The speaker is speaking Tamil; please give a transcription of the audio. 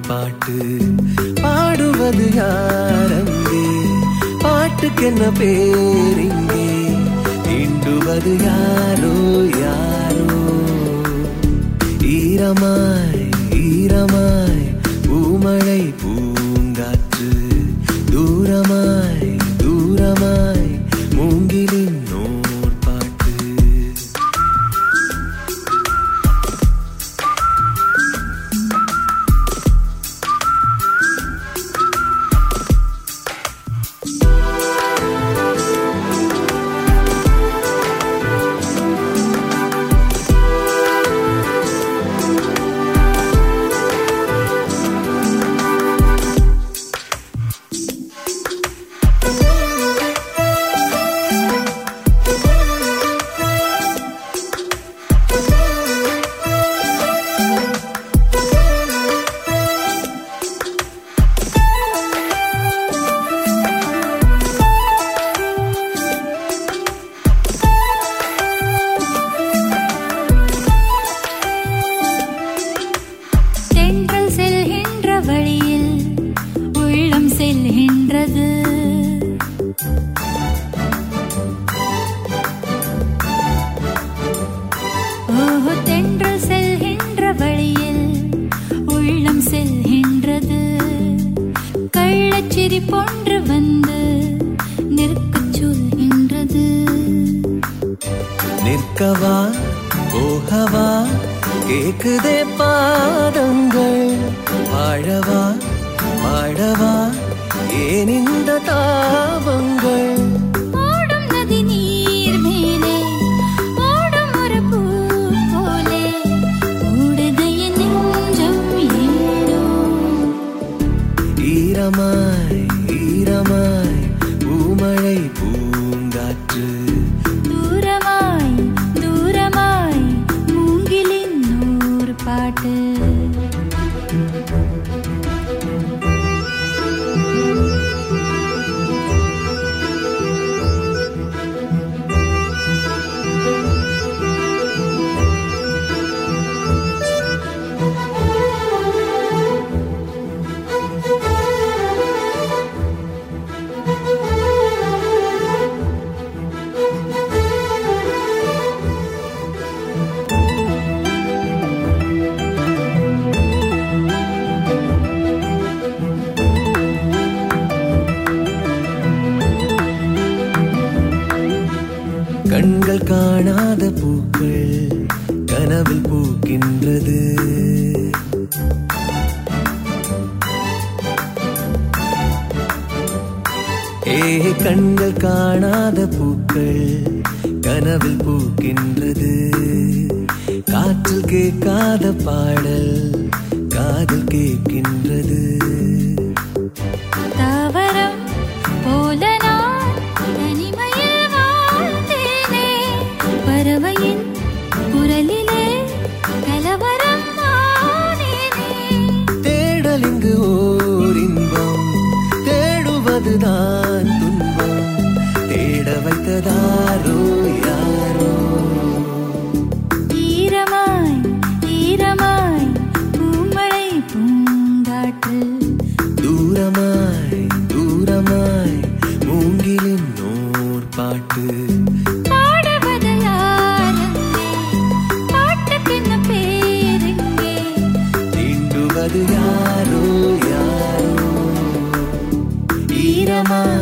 பாட்டு பாடுவது யாரங்கே பாட்டுக்கென்ன பேரிங்கே தீண்டுவது யாரோ யாரோ ஈரமாய் ஈரமாய் பூமழை பூங்காற்று தூரமாய் தூரமாய் மூங்கிலின் நோர் பாட்டு தென்றல் செல்கின்ற வழியில் உள்ளம் செல்கின்றது ஓஹோ தென்றல் செல்கின்ற வழியில் உள்ளம் செல்கின்றது கள்ளச்சிரி போன்று வந்து நிற்கச் சொல்கின்றது நிற்கவா போகவா கேக்குதே பாதங்கள் வாழவா பாடவா ஏன் இந்த தாபங்கள் ஓடும் நதி நீர் மேலே ஓடும் ஒரு பூ போலே ஓடுது என் நெஞ்சம் ஏனோ ஈரமாய் ஈரமாய் பூமழை பூங்காற்று தூரமாய் தூரமாய் மூங்கிலின் நூறு பாட்டு கண்கள் காணாத பூக்கள் கனவில் பூக்கின்றது ஏ கண்கள் காணாத பூக்கள் கனவில் பூக்கின்றது காற்றில் கேட்காத பாடல் காதில் கேட்கின்றது தாவரம் போல நான் தனிமையில் வாழ்ந்தேனே பறவையின் குரலிலே கலவரம் ஆனேனே தேடல் இங்கு ஓர் இன்பம் தேடுவதுதான் துன்பம் தேட வைத்ததாரோ யாரோ ஈரமாய் ஈரமாய் பூமழை பூங்காற்று தூரமாய் தூரமாய் மூங்கிலின் நோர் பாட்டு பாடுவது யாரங்கே பாட்டுக்கென்ன பேரெங்கே தீண்டுவது யாரோ யாரோ ஈரமாய்